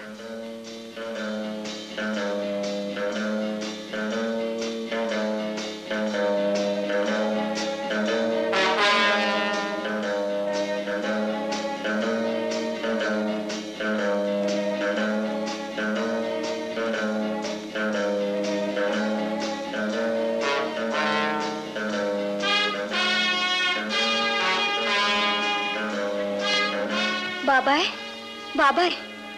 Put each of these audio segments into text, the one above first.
బాబాయ్ బాబాయ్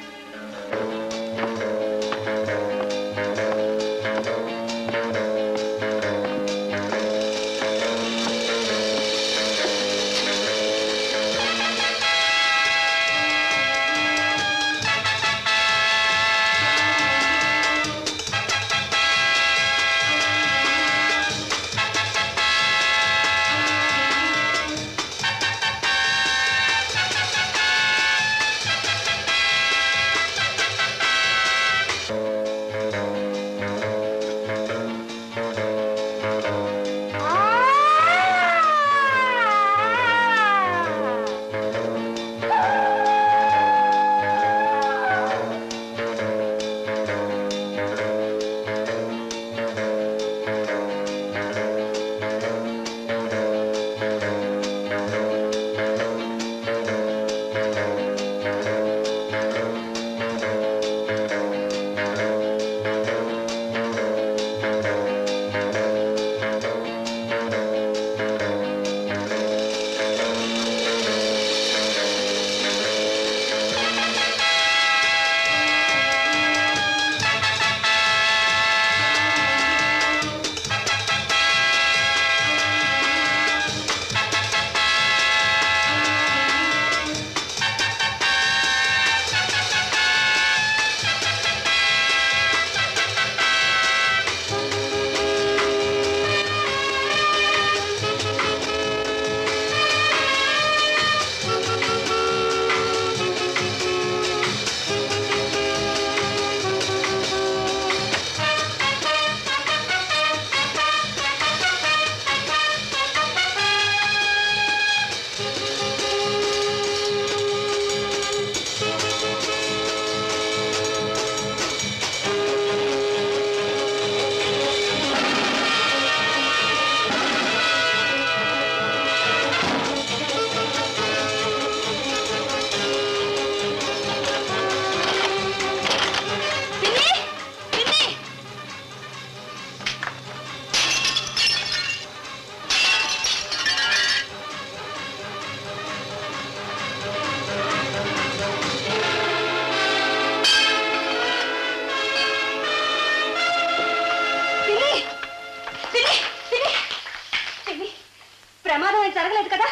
పిన్ని పిన్ని పిన్ని పిన్ని పిన్ని పిన్ని ప్రమాదం ఏం జరగలేదు కదా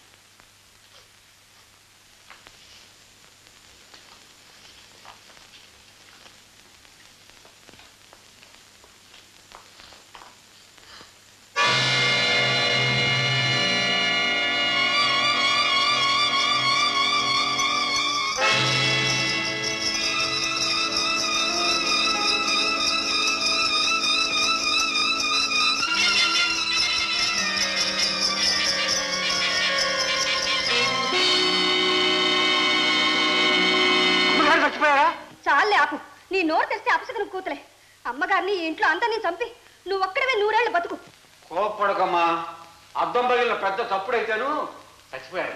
అమ్మగారు చచ్చిపోయారా చాలే ఆపు నీ నోరు తెస్తే అపసకరం కూతులే అమ్మగారిని ఈ ఇంట్లో అందరినీ చంపి నువ్వు ఒక్కడవే నూరేళ్లు బతుకు కోప్పడకమ్మా అద్దం పగిలిన పెద్ద తప్పుడైతేను చచ్చిపోయారు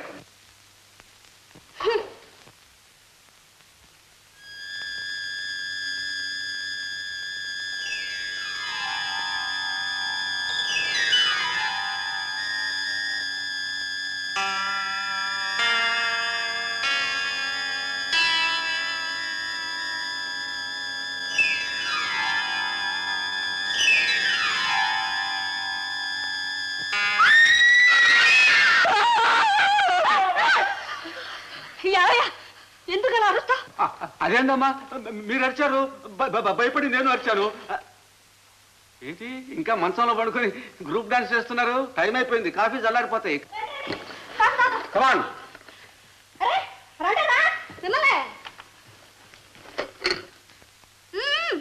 యావయ్య ఎందుకు అలా అరుస్తా అదేందమ్మా మీరు అరిచారు భ- భ- భయపడి నేను అరిచాను ఏంటి ఇంకా మంచంలో పడుకొని గ్రూప్ డాన్స్ చేస్తున్నారు టైం అయిపోయింది కాఫీ చల్లారిపోతాయి కమాన్ అరే రండరా మిమ్మల్ని మ్మ్.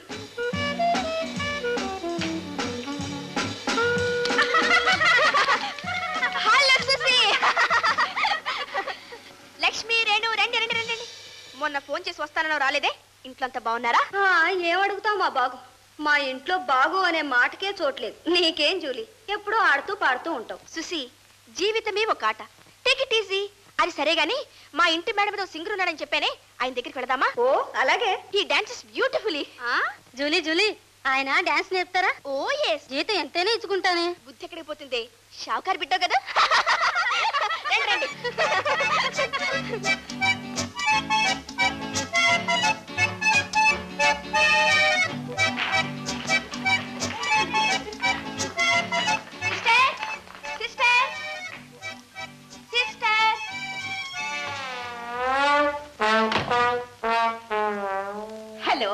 హలో సుసి లక్ష్మి రేణు రండి రండి రండి రండి. మొన్న ఫోన్ చేసి వస్తానన్నావు రాలేదే ఇంత ఇంట్లో అంతా బాగున్నారా ఆ, ఏం అడుగుతావు మా బాగు మా ఇంట్లో బాగు అనే మాటకే చోట్లేదు నీకేం జూలి ఎప్పుడూ ఆడుతూ పాడుతూ ఉంటావు సుసి జీవితమే ఒక ఆట టేక్ ఇట్ ఈజీ అది సరే గాని మా ఇంటి మేడ మీద సింగర్ ఉన్నాడని చెప్పానే ఆయన దగ్గరికి వెళదామా ఓ అలాగే ఈ డాన్సెస్ బ్యూటిఫుల్లీ జూలీ జూలీ ఆయన డాన్స్ నేర్పుతారా ఓ ఎస్ జీతం ఎంతైనా ఇచ్చుకుంటానే బుద్ధి ఎక్కడికి పోతుంది షావుకారు బిడ్డ కదా రండి రండి sister sister sister hello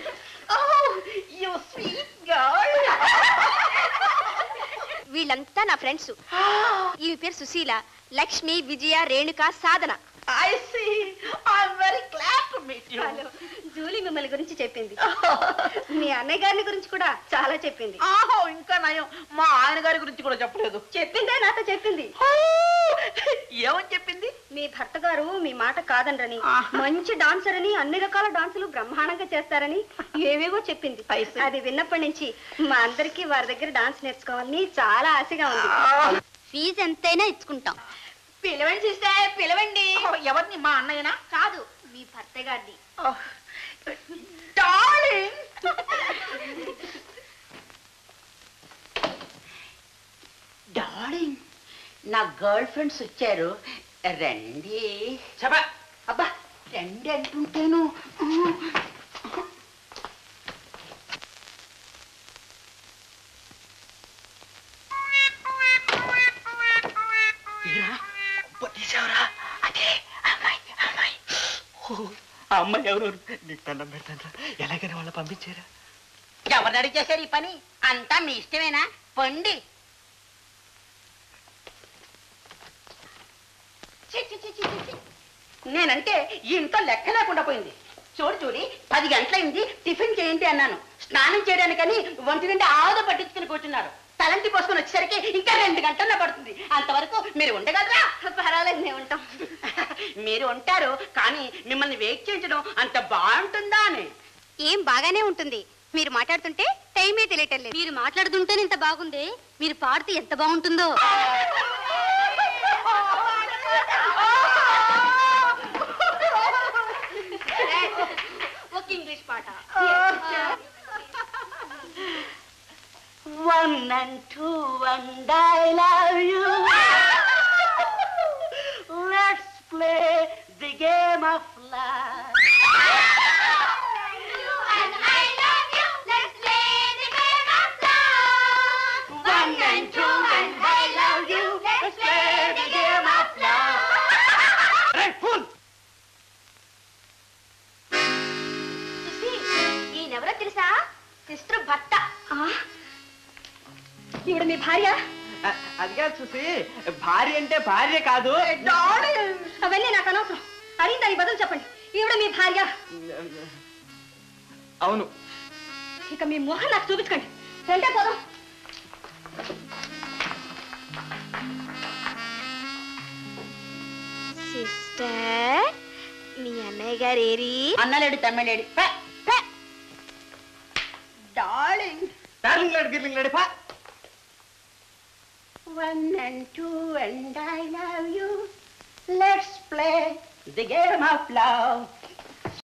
you sweet girl వీళ్ళంతా నా ఫ్రెండ్స్ ఈ పేరు Sushila Lakshmi Vijaya Renuka Sadhana I see I am very glad to meet you Julie మిమ్మల్ని గురించి చెప్పింది మీ అన్నయ్య గారిని గురించి కూడా చాలా చెప్పింది ఆహో ఇంకా నయం మా ఆయన గారి గురించి కూడా చెప్పలేదు చెప్పిందే నాతో చెప్పింది ఓ, ఏమని చెప్పింది మీ భర్త గారు మీ మాట కాదనరని ఆహా. మంచి డాన్సర్ అని అన్ని రకాల డాన్సులు బ్రహ్మాండంగా చేస్తారని ఏవేవో చెప్పింది I see. అది విన్నప్పటి నుంచి మా అందరికి వారి దగ్గర డాన్స్ నేర్చుకోవాలని చాలా ఆశగా ఉంది ఫీజు ఎంతైనా ఇచ్చుకుంటాం పిలవండి సిస్టర్ పిలవండి ఎవరిని మా అన్నయ్యనా కాదు మీ భర్త గారిని డార్లింగ్ డార్లింగ్ నా గర్ల్ ఫ్రెండ్స్ వచ్చారు రండి చెప్ప అబ్బా రండి అంటుంటాను తీసావరా అదే అమ్మాయి అమ్మాయి ఆ అమ్మాయి ఎవరు నీకు దండం పెడతాను ఎలాగైనా వాళ్ళ పంపించారా ఎవరు రెడీ చేశారు ఈ పని అంతా మీ ఇష్టమేనా పండి ఛీ, ఛీ, ఛీ, ఛీ, ఛీ, ఛీ. నేనంటే ఈ ఇంట్లో లెక్క లేకుండా పోయింది చూడు చూడి పది గంటలైంది టిఫిన్ చేయండి అన్నాను స్నానం చేయడానికని ఒంటి నుండి ఆవుద పట్టించుకుని కూర్చున్నారు తలంటి పోసుకొని వచ్చేసరికి ఇంకా రెండు గంటల్లో పడుతుంది అంతవరకు మీరు ఉండగలరా పర్వాలేదు మేము ఉంటాం మీరు ఉంటారు కానీ మిమ్మల్ని వెయిట్ చేయించడం అంత బాగుంటుందా అని ఏం బాగానే ఉంటుంది మీరు మాట్లాడుతుంటే టైమే తెలియటం లేదు మీరు మాట్లాడుతుంటేనే ఇంత బాగుంది మీరు పాడితే ఎంత బాగుంటుందో ఒక ఇంగ్లీష్ పాట One and two and I love you. Let's play the game of love. One and two and I love you. Let's play the game of love. Sushi ఈయనెవరో తెలుసా సిస్టర్ భర్త ఈవిడ మీ భార్య అది కాదు చూసి భార్య అంటే భార్య కాదు అవన్నీ నాకు అనవసరం అడిగిన దానికి బదులు చెప్పండి ఈవిడ మీ భార్య అవును ఇక మీ మొహం నాకు చూపించకండి రంటే పోదాం సిస్టర్ మీ అన్నయ్య గారు ఏరి అన్నలేడు తమ్మిలేడు డార్లింగ్ డార్లింగ్ లేడు గిర్లింగ్ లేడు పా One and two and I love you. Let's play the game of love.